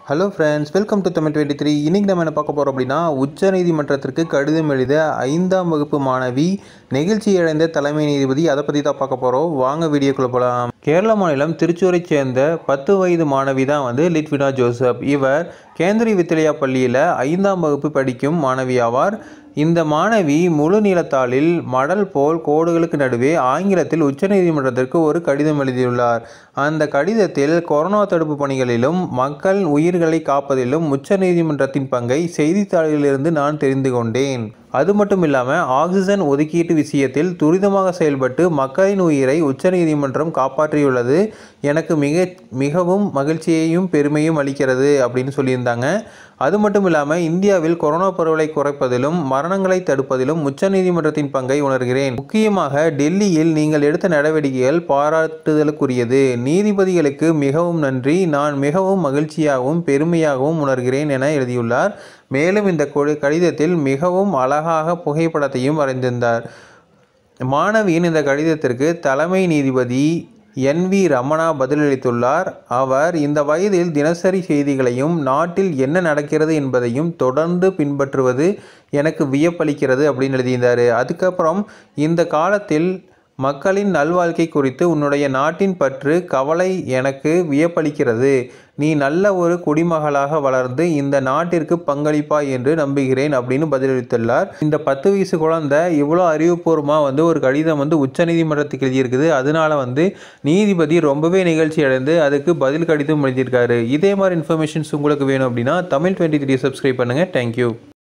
hello friends welcome to Tamil twenty three இன்றைக்கி நம்ம என்ன பார்க்க போகிறோம் அப்படின்னா உச்சநீதிமன்றத்திற்கு கடிதம் எழுத ஐந்தாம் வகுப்பு மாணவி நெகிழ்ச்சி அடைந்த தலைமை நீதிபதி அதை பற்றி தான் பார்க்க போகிறோம் வாங்க வீடியோக்குள்ளே போகலாம் கேரள மாநிலம் திருச்சூரைச் சேர்ந்த பத்து வயது மாணவி தான் வந்து லிட்வினா ஜோசப் இவர் கேந்திரி வித்யாலயா பள்ளியில் ஐந்தாம் வகுப்பு படிக்கும் மாணவி ஆவார் இந்த மாணவி முழு நீளத்தாளில் மடல் போல் கோடுகளுக்கு நடுவே ஆங்கிலத்தில் உச்சநீதிமன்றத்திற்கு ஒரு கடிதம் எழுதியுள்ளார் அந்த கடிதத்தில் கொரோனா தடுப்பு பணிகளிலும் மக்கள் உயிர்களை காப்பதிலும் உச்சநீதிமன்றத்தின் பங்கை செய்தித்தாளிலிருந்து நான் தெரிந்து கொண்டேன் அது மட்டும் இல்லாமல் ஆக்சிஜன் ஒதுக்கீட்டு விஷயத்தில் துரிதமாக செயல்பட்டு மக்களின் உயிரை உச்சநீதிமன்றம் காப்பாற்றியுள்ளது எனக்கு மிக மிகவும் மகிழ்ச்சியையும் பெருமையும் அளிக்கிறது அப்படின்னு சொல்லியிருந்தாங்க அது மட்டும் இல்லாமல் இந்தியாவில் கொரோனா பரவலை குறைப்பதிலும் மரணங்களை தடுப்பதிலும் உச்சநீதிமன்றத்தின் பங்கை உணர்கிறேன் முக்கியமாக டெல்லியில் நீங்கள் எடுத்த நடவடிக்கைகள் பாராட்டுதலுக்குரியது நீதிபதிகளுக்கு மிகவும் நன்றி நான் மிகவும் மகிழ்ச்சியாகவும் பெருமையாகவும் உணர்கிறேன் என எழுதியுள்ளார் மேலும் இந்த கொ- கடிதத்தில் மிகவும் அழகாக புகைப்படத்தையும் வரைந்திருந்தார் மாணவியின் இந்த கடிதத்திற்கு தலைமை நீதிபதி என் வி ரமணா பதிலளித்துள்ளார் அவர் இந்த வயதில் தினசரி செய்திகளையும் நாட்டில் என்ன நடக்கிறது என்பதையும் தொடர்ந்து பின்பற்றுவது எனக்கு வியப்பளிக்கிறது அப்படின்னு எழுதியிருந்தார் அதுக்கப்புறம் இந்த காலத்தில் மக்களின் நல்வாழ்க்கை குறித்து உன்னுடைய நாட்டின் பற்று கவலை எனக்கு வியப்பளிக்கிறது நீ நல்ல ஒரு குடிமகளாக வளர்ந்து இந்த நாட்டிற்கு பங்களிப்பாய் என்று நம்புகிறேன் அப்படின்னு பதிலளித்துள்ளார் இந்த பத்து வயசு குழந்தை இவ்வளோ அறிவுபூர்வமாக வந்து ஒரு கடிதம் வந்து உச்சநீதிமன்றத்துக்கு எழுதியிருக்குது அதனால வந்து நீதிபதி ரொம்பவே நிகழ்ச்சி அடைந்து அதுக்கு பதில் கடிதம் எழுதியிருக்காரு இதே மாதிரி இன்ஃபர்மேஷன்ஸ் உங்களுக்கு வேணும் அப்படின்னா தமிழ் டுவெண்ட்டி த்ரீ சப்ஸ்கிரைப் பண்ணுங்கள் தேங்க்யூ